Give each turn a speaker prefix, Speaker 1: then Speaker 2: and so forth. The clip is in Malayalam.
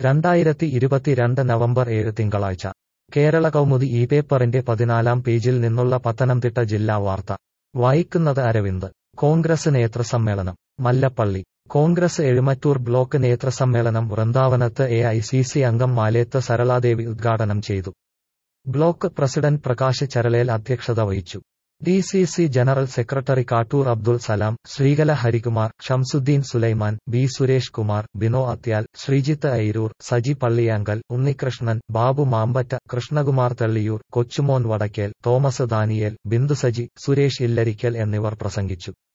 Speaker 1: രണ്ടായിരത്തി ഇരുപത്തിരണ്ട് നവംബർ ഏഴ് തിങ്കളാഴ്ച കേരള കൗമുദി ഈ പേപ്പറിന്റെ പതിനാലാം പേജിൽ നിന്നുള്ള പത്തനംതിട്ട ജില്ലാ വാർത്ത വായിക്കുന്നത് അരവിന്ദ് കോൺഗ്രസ് നേതൃസമ്മേളനം മല്ലപ്പള്ളി കോൺഗ്രസ് എഴുമറ്റൂർ ബ്ലോക്ക് നേതൃസമ്മേളനം വൃന്ദാവനത്ത് എ ഐ സി സി അംഗം മാലേത്ത് സരളാദേവി ഉദ്ഘാടനം ചെയ്തു ബ്ലോക്ക് പ്രസിഡന്റ് പ്രകാശ് ചരളേൽ അധ്യക്ഷത വഹിച്ചു D C C general secretary Kattoor Abdul Salam Sreekala Harikumar Shamsuddin Sulaiman B Suresh Kumar Bino Athyal Sreejith Airoor Saji Palliyankal Unnikrishnan Babu Mampatta Krishnakumar Thelliyoor Kochumon Vadakkel Thomas Daniel Bindu Saji Suresh Illarikkal എന്നിവർ പ്രസംഗിച്ചു